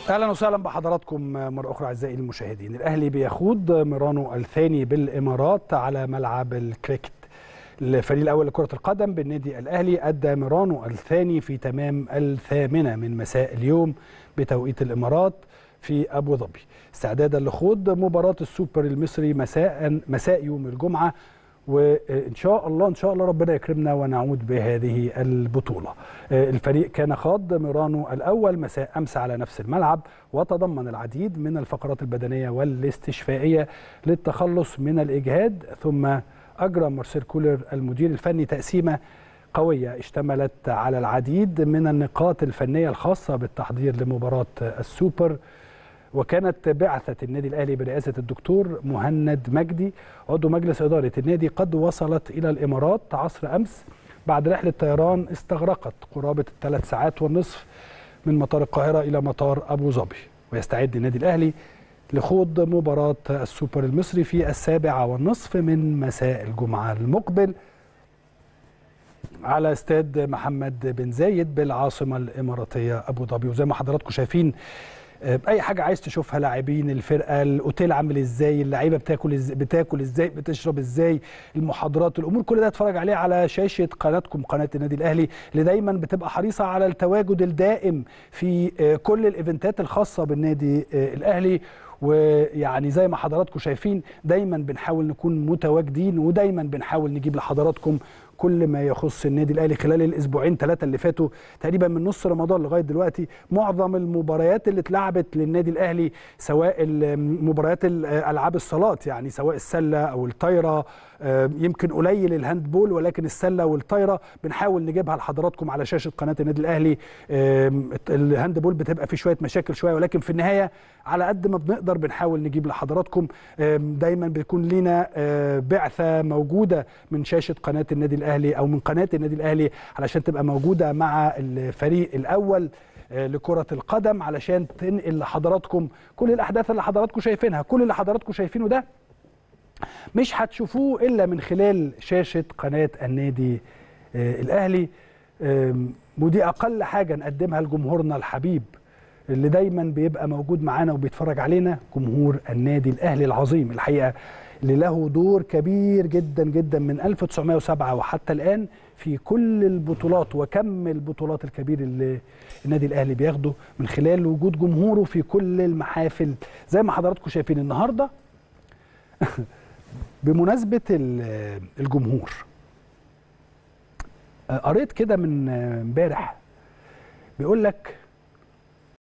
اهلا وسهلا بحضراتكم مره اخرى اعزائي المشاهدين الاهلي بيخوض ميرانو الثاني بالامارات على ملعب الكريكت الفريق الاول لكره القدم بالنادي الاهلي ادى ميرانو الثاني في تمام الثامنه من مساء اليوم بتوقيت الامارات في ابو ظبي استعدادا لخوض مباراه السوبر المصري مساء مساء يوم الجمعه وان شاء الله ان شاء الله ربنا يكرمنا ونعود بهذه البطوله. الفريق كان خاض ميرانو الاول مساء امس على نفس الملعب وتضمن العديد من الفقرات البدنيه والاستشفائيه للتخلص من الاجهاد ثم اجرى مارسيل كولر المدير الفني تقسيمه قويه اشتملت على العديد من النقاط الفنيه الخاصه بالتحضير لمباراه السوبر وكانت بعثة النادي الأهلي برئاسة الدكتور مهند مجدي عضو مجلس إدارة النادي قد وصلت إلى الإمارات عصر أمس بعد رحلة طيران استغرقت قرابة الثلاث ساعات والنصف من مطار القاهرة إلى مطار أبو ظبي ويستعد النادي الأهلي لخوض مباراة السوبر المصري في السابعة والنصف من مساء الجمعة المقبل على استاد محمد بن زايد بالعاصمة الإماراتية أبو ظبي وزي ما حضراتكم شايفين اي حاجه عايز تشوفها لاعبين الفرقه الاوتيل عامل ازاي اللعيبه بتاكل ازاي بتاكل ازاي بتشرب ازاي المحاضرات الامور كل ده اتفرج عليه على شاشه قناتكم قناه النادي الاهلي اللي دايما بتبقى حريصه على التواجد الدائم في كل الايفنتات الخاصه بالنادي الاهلي ويعني زي ما حضراتكم شايفين دايما بنحاول نكون متواجدين ودايما بنحاول نجيب لحضراتكم كل ما يخص النادي الاهلي خلال الاسبوعين ثلاثه اللي فاتوا تقريبا من نص رمضان لغايه دلوقتي معظم المباريات اللي اتلعبت للنادي الاهلي سواء مباريات العاب الصالات يعني سواء السله او الطايره يمكن قليل الهاندبول ولكن السله والطايره بنحاول نجيبها لحضراتكم على شاشه قناه النادي الاهلي الهاندبول بتبقى فيه شويه مشاكل شويه ولكن في النهايه على قد ما بنقدر بنحاول نجيب لحضراتكم دايما بيكون لينا بعثه موجوده من شاشه قناه النادي الاهلي او من قناه النادي الاهلي علشان تبقى موجوده مع الفريق الاول لكرة القدم علشان تنقل لحضراتكم كل الأحداث اللي حضراتكم شايفينها كل اللي حضراتكم شايفينه ده مش هتشوفوه إلا من خلال شاشة قناة النادي الأهلي ودي أقل حاجة نقدمها لجمهورنا الحبيب اللي دايما بيبقى موجود معانا وبيتفرج علينا جمهور النادي الأهلي العظيم الحقيقة اللي له دور كبير جدا جدا من 1907 وحتى الآن في كل البطولات وكم البطولات الكبير اللي النادي الأهلي بياخده من خلال وجود جمهوره في كل المحافل زي ما حضراتكم شايفين النهارده بمناسبة الجمهور قريت كده من امبارح بيقول لك